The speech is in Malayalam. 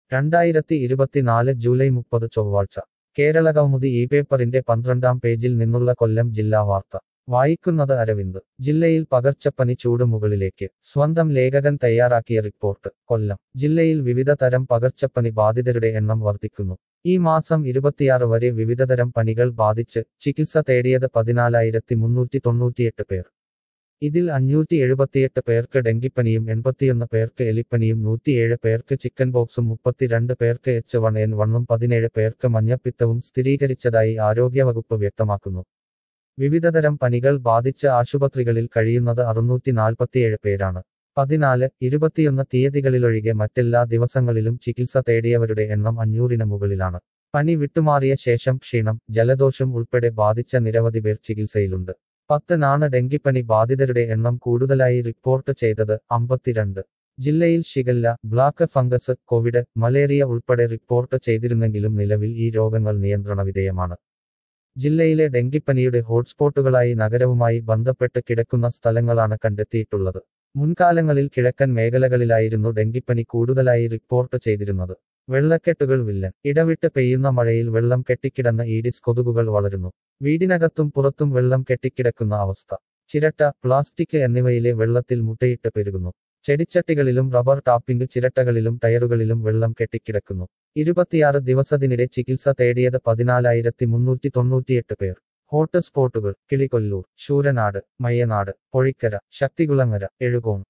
രണ്ടായിരത്തി ഇരുപത്തിനാല് ജൂലൈ മുപ്പത് ചൊവ്വാഴ്ച കേരളകൗമുദി ഈ പേപ്പറിന്റെ പന്ത്രണ്ടാം പേജിൽ നിന്നുള്ള കൊല്ലം ജില്ലാ വാർത്ത വായിക്കുന്നത് അരവിന്ദ് ജില്ലയിൽ പകർച്ചപ്പനി ചൂട് മുകളിലേക്ക് സ്വന്തം ലേഖകൻ തയ്യാറാക്കിയ റിപ്പോർട്ട് കൊല്ലം ജില്ലയിൽ വിവിധ തരം പകർച്ചപ്പനി ബാധിതരുടെ എണ്ണം വർദ്ധിക്കുന്നു ഈ മാസം ഇരുപത്തിയാറ് വരെ വിവിധതരം പനികൾ ബാധിച്ച് ചികിത്സ തേടിയത് പതിനാലായിരത്തി മുന്നൂറ്റി തൊണ്ണൂറ്റിയെട്ട് പേർ ഇതിൽ അഞ്ഞൂറ്റി എഴുപത്തിയെട്ട് പേർക്ക് ഡെങ്കിപ്പനിയും എൺപത്തിയൊന്ന് പേർക്ക് എലിപ്പനിയും നൂറ്റിയേഴ് പേർക്ക് ചിക്കൻ ബോക്സും മുപ്പത്തിരണ്ട് പേർക്ക് എച്ച് വൺ എൻ വണ്ണും പതിനേഴ് പേർക്ക് മഞ്ഞപ്പിത്തവും സ്ഥിരീകരിച്ചതായി ആരോഗ്യവകുപ്പ് വ്യക്തമാക്കുന്നു വിവിധതരം പനികൾ ബാധിച്ച ആശുപത്രികളിൽ കഴിയുന്നത് അറുന്നൂറ്റി നാൽപ്പത്തിയേഴ് പേരാണ് പതിനാല് ഇരുപത്തിയൊന്ന് തീയതികളിലൊഴികെ മറ്റെല്ലാ ദിവസങ്ങളിലും ചികിത്സ തേടിയവരുടെ എണ്ണം അഞ്ഞൂറിന് മുകളിലാണ് പനി വിട്ടുമാറിയ ശേഷം ക്ഷീണം ജലദോഷം ഉൾപ്പെടെ ബാധിച്ച നിരവധി പേർ ചികിത്സയിലുണ്ട് പത്തിനാണ് ഡെങ്കിപ്പനി ബാധിതരുടെ എണ്ണം കൂടുതലായി റിപ്പോർട്ട് ചെയ്തത് അമ്പത്തിരണ്ട് ജില്ലയിൽ shigella black fungus COVID malaria ഉൾപ്പെടെ റിപ്പോർട്ട് ചെയ്തിരുന്നെങ്കിലും നിലവിൽ ഈ രോഗങ്ങൾ നിയന്ത്രണ വിധേയമാണ് ജില്ലയിലെ ഡെങ്കിപ്പനിയുടെ ഹോട്ട്സ്പോട്ടുകളായി നഗരവുമായി ബന്ധപ്പെട്ട് കിടക്കുന്ന സ്ഥലങ്ങളാണ് കണ്ടെത്തിയിട്ടുള്ളത് മുൻകാലങ്ങളിൽ കിഴക്കൻ മേഖലകളിലായിരുന്നു ഡെങ്കിപ്പനി കൂടുതലായി റിപ്പോർട്ട് ചെയ്തിരുന്നത് വെള്ളക്കെട്ടുകൾ വില്ലൻ ഇടവിട്ട് പെയ്യുന്ന മഴയിൽ വെള്ളം കെട്ടിക്കിടന്ന ഈഡിസ് കൊതുകുകൾ വളരുന്നു വീടിനകത്തും പുറത്തും വെള്ളം കെട്ടിക്കിടക്കുന്ന അവസ്ഥ ചിരട്ട പ്ലാസ്റ്റിക് എന്നിവയിലെ വെള്ളത്തിൽ മുട്ടയിട്ട് പെരുകുന്നു ചെടിച്ചട്ടികളിലും റബ്ബർ ടാപ്പിംഗ് ചിരട്ടകളിലും ടയറുകളിലും വെള്ളം കെട്ടിക്കിടക്കുന്നു ഇരുപത്തിയാറ് ദിവസത്തിനിടെ ചികിത്സ തേടിയത് പതിനാലായിരത്തി മുന്നൂറ്റി തൊണ്ണൂറ്റിയെട്ട് പേർ ഹോട്ട് സ്പോട്ടുകൾ കിളികൊല്ലൂർ ശൂരനാട് മയ്യനാട് പൊഴിക്കര ശക്തികുളങ്ങര എഴുകോൺ